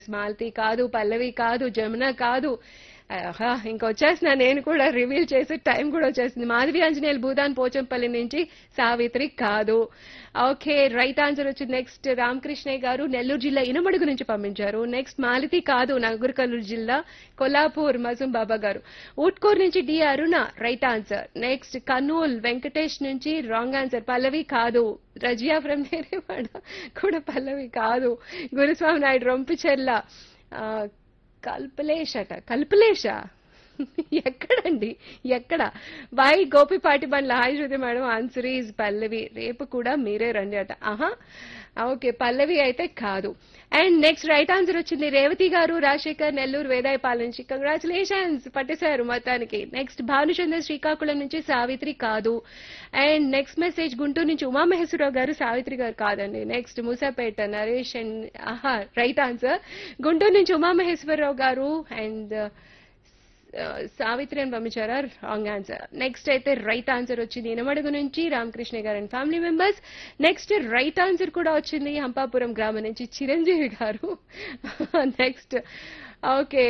మాలతి కాదు పల్లవి కాదు జమున కాదు ఆహా, ఇంకొచ్చేసిన నేను కూడా రివీల్ చేసే టైం కూడా వచ్చేసింది మాధవి ఆంజనేయులు భూదాన్ పోచంపల్లి నుంచి సావిత్రి కాదు ఓకే రైట్ ఆన్సర్ వచ్చింది నెక్స్ట్ రామకృష్ణయ్య గారు నెల్లూరు జిల్లా ఇనమడుగు నుంచి పంపించారు నెక్స్ట్ మాలతి కాదు నగర్కల్లూరు జిల్లా కొల్లాపూర్ మజుం బాబా గారు ఊట్కూర్ నుంచి D Aruna right answer next Kurnool Venkatesh నుంచి రాంగ్ ఆన్సర్ పల్లవి కాదు రజియా ఫ్రమ్ నేరేవాడ కూడా పల్లవి కాదు గురుస్వామి నాయుడు రొంపిచెర్ల ఆ, కల్పలేష్ అట కల్పలేషా ఎక్కడండి ఎక్కడ by Gopipati Bandla hi Shruti madam answer is Pallavi రేపు కూడా మీరే రండి అట ఆహా ఓకే పల్లవి అయితే కాదు అండ్ నెక్స్ట్ రైట్ ఆన్సర్ వచ్చింది రేవతి గారు రాజశేఖర్ నెల్లూరు వేదాయపాలెం నుంచి కంగ్రాచులేషన్స్ పట్టేశారు మొత్తానికి నెక్స్ట్ భానుచంద్ర శ్రీకాకుళం నుంచి సావిత్రి కాదు అండ్ నెక్స్ట్ మెసేజ్ గుంటూరు నుంచి ఉమామహేశ్వరరావు గారు సావిత్రి గారు కాదండి నెక్స్ట్ మూసాపేట నరేష్ అండ్ ఆహా రైట్ ఆన్సర్ గుంటూరు నుంచి ఉమామహేశ్వరరావు గారు అండ్ ఆ, సావిత్రి అని పంపించారా రాంగ్ ఆన్సర్ నెక్స్ట్ అయితే రైట్ ఆన్సర్ వచ్చింది ఇనమడుగు నుంచి Ramakrishna garu and family members next right answer కూడా వచ్చింది హంపాపురం గ్రామం నుంచి చిరంజీవి గారు నెక్స్ట్ ఓకే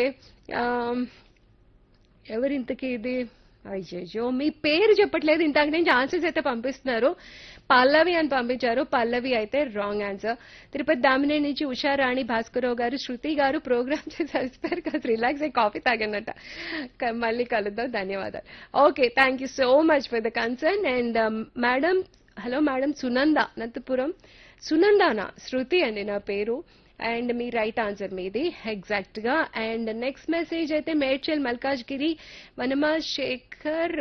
ఎవరింతకి ఇది అయ్యయ్యో మీ పేరు చెప్పట్లేదు ఇంతకు నుంచి ఆన్సర్స్ అయితే పంపిస్తున్నారు పల్లవి అని పంపించారు పల్లవి అయితే రాంగ్ ఆన్సర్ తిరుపతి దామిని నుంచి ఉషారాణి భాస్కరరావు గారు శృతి గారు ప్రోగ్రామ్ చేసి అలిసిపోయారు కదా రిలాక్స్ అయ్యి కాఫీ తాగనట క- మళ్ళీ కలుద్దాం ధన్యవాదాలు okay thank you so much for the concern and madam hello madam Sunanda Anantapur సునందానా శృతి అండి నా పేరు అండ్ మీ రైట్ ఆన్సర్ మీది ఎగ్జాక్ట్ గా అండ్ నెక్స్ట్ మెసేజ్ అయితే Medchal Malkajgiri Vanama Sekhar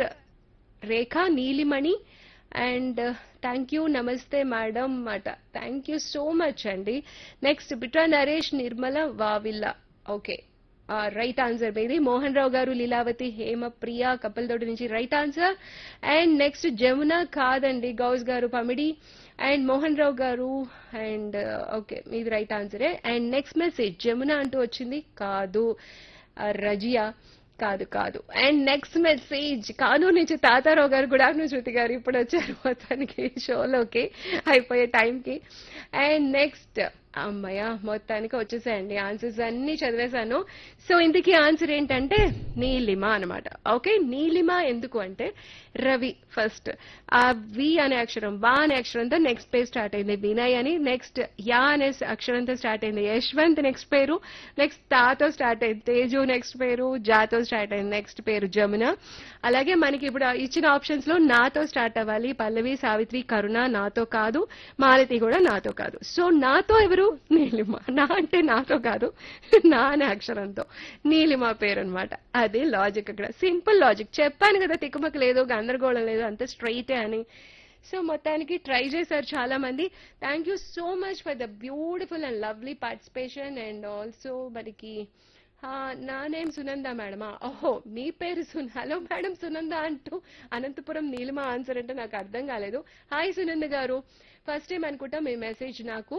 Rekha Neelimani and thank you నమస్తే మేడం అట థ్యాంక్ యూ సో మచ్ అండి next Bitra Naresh Nirmala Vavilla okay right answer మీది మోహన్ రావు గారు లీలావతి హేమ ప్రియ కప్పలతోటి నుంచి right answer and next Jamuna కాదండి Gous garu Pamidi and Mohan Rao garu and okay మీది రైట్ ఆన్సరే అండ్ నెక్స్ట్ మెసేజ్ జమున అంటూ వచ్చింది కాదు ఆ, రజియా కాదు కాదు అండ్ నెక్స్ట్ మెసేజ్ కానూరు నుంచి తాతారావు గారు గుడ్ ఆఫ్టర్నూన్ శృతి గారు ఇప్పుడు వచ్చారు మొత్తానికి షోలోకి అయిపోయే టైంకి అండ్ నెక్స్ట్ అమ్మయ్య మొత్తానికి వచ్చేసాయండి ఆన్సర్స్ అన్ని చదివేశాను సో ఇంతకీ ఆన్సర్ ఏంటంటే నీలిమ అనమాట ఓకే నీలిమ ఎందుకు అంటే రవి ఫస్ట్ ఆ వి అనే అక్షరం వా అనే అక్షరంతో నెక్స్ట్ పేరు స్టార్ట్ అయింది వినయ్ అని నెక్స్ట్ యా అనే అక్షరంతో స్టార్ట్ అయింది యశ్వంత్ నెక్స్ట్ పేరు నెక్స్ట్ తాతో స్టార్ట్ అయింది తేజు నెక్స్ట్ పేరు జాతో స్టార్ట్ అయింది నెక్స్ట్ పేరు జమున అలాగే మనకి ఇప్పుడు ఇచ్చిన ఆప్షన్స్ లో నాతో స్టార్ట్ అవ్వాలి పల్లవి సావిత్రి కరుణ నాతో కాదు మాలతి కూడా నాతో కాదు సో నాతో ఎవరు నీలిమ నా అంటే నాతో కాదు నా అనే అక్షరంతో నీలిమ పేరు అనమాట అదే లాజిక్ అక్కడ సింపుల్ లాజిక్ చెప్పాను కదా తిక్కుమక లేదు గందరగోళం లేదు అంత స్ట్రైటే అని సో మొత్తానికి ట్రై చేశారు చాలా మంది thank you so much for the beautiful and lovely participation and also మనకి ఆ, నా నేమ్ సునంద మేడమా ఓహో మీ పేరు సున్ హలో మేడం సునంద అంటూ అనంతపురం నీలిమ ఆన్సర్ అంటే నాకు అర్థం కాలేదు హాయ్ సునంద గారు ఫస్ట్ టైం అనుకుంటా మీ మెసేజ్ నాకు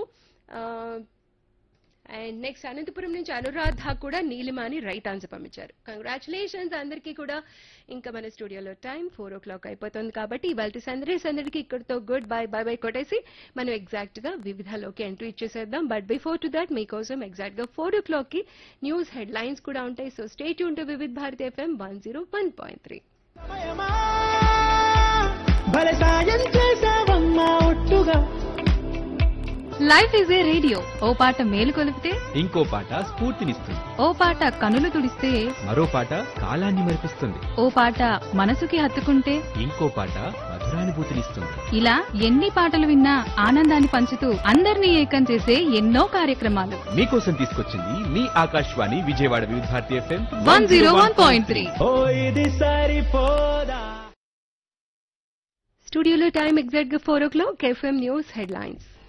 అండ్ నెక్స్ట్ అనంతపురం నుంచి అనురాధ కూడా నీలిమ అని రైట్ ఆన్సర్ పంపించారు కంగ్రాచులేషన్స్ అందరికీ కూడా ఇంకా మన స్టూడియోలో టైం ఫోర్ ఓ క్లాక్ అయిపోతుంది కాబట్టి ఇవాళ సందడి సందడికి ఇక్కడితో గుడ్ బై బై బై కొట్టేసి మనం ఎగ్జాక్ట్ గా వివిధలోకి ఎంట్రీ ఇచ్చేసేద్దాం బట్ బిఫోర్ టు దట్ మీకోసం ఎగ్జాక్ట్ గా ఫోర్ ఓ క్లాక్ కి న్యూస్ హెడ్ లైన్స్ కూడా ఉంటాయి సో స్టేట్ యూన్ to Vividh Bharati FM one zero one point three సమయమా, భలే సాయం చేసావమ్మా ఒట్టుగా లైఫ్ ఈజ్ ఏ రేడియో ఓ పాట మేలు కొలిపితే ఇంకో పాట స్ఫూర్తినిస్తుంది ఓ పాట కనులు తుడిస్తే మరో పాట కాలాన్ని మరిపిస్తుంది ఓ పాట మనసుకి హత్తుకుంటే ఇంకో పాట మధురానుభూతినిస్తుంది ఇలా ఎన్ని పాటలు విన్నా ఆనందాన్ని పంచుతూ అందరినీ ఏకం చేసే ఎన్నో కార్యక్రమాలు మీకోసం తీసుకొచ్చింది మీ Akashvani Vijayawada Vividha Bharati FM one zero one point three ఓ ఇది సరిపోదా స్టూడియోలో టైం ఎగ్జాక్ట్ గా four o'clock FM news head lines